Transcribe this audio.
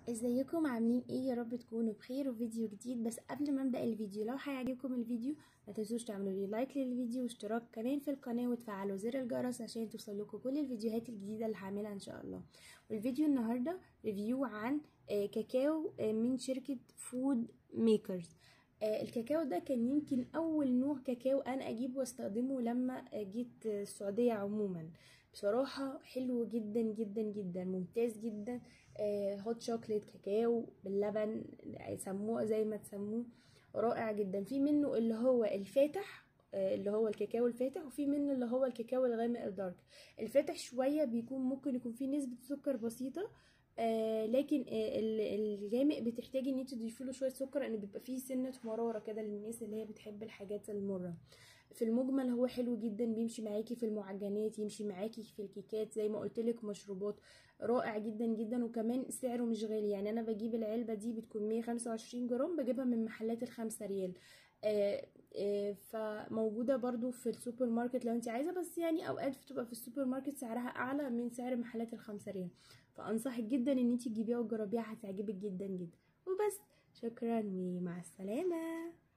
ازيكم عاملين ايه يا رب تكونوا بخير وفيديو جديد بس قبل ما ابدا الفيديو لو هيعجبكم الفيديو ما تنسوش تعملوا لي لايك للفيديو واشتراك كمان في القناه وتفعلوا زر الجرس عشان توصلكم كل الفيديوهات الجديده اللي هعملها ان شاء الله والفيديو النهارده ريفيو عن آه، كاكاو آه، من شركه فود ميكرز آه، الكاكاو ده كان يمكن اول نوع كاكاو انا اجيبه واستخدمه لما آه، جيت آه، السعوديه عموما بصراحة حلو جدا جدا جدا ممتاز جدا آه، هوت شوكليت كاكاو باللبن سموه زي ما تسموه رائع جدا في منه اللي هو الفاتح آه، اللي هو الكاكاو الفاتح وفي منه اللي هو الكاكاو الغامق الدارك الفاتح شوية بيكون ممكن يكون فيه نسبة سكر بسيطة آه لكن آه ال- الغامق بتحتاجي ان انت تضيفي له شويه سكر لان بيبقى فيه سنه مراره كده للناس اللي هي بتحب الحاجات المره في المجمل هو حلو جدا بيمشي معاكي في المعجنات يمشي معاكي في الكيكات زي ما قلت لك مشروبات رائع جدا جدا وكمان سعره مش غالي يعني انا بجيب العلبه دي بتكون 125 جرام بجيبها من محلات الخمسة ريال آه آه فموجوده برضو في السوبر ماركت لو انت عايزه بس يعني اوقات بتبقى في السوبر ماركت سعرها اعلى من سعر محلات الخمسة ريال فانصحك جدا ان انت تجيبيها وتجربيها هتعجبك جدا جدا وبس شكرا ومع السلامه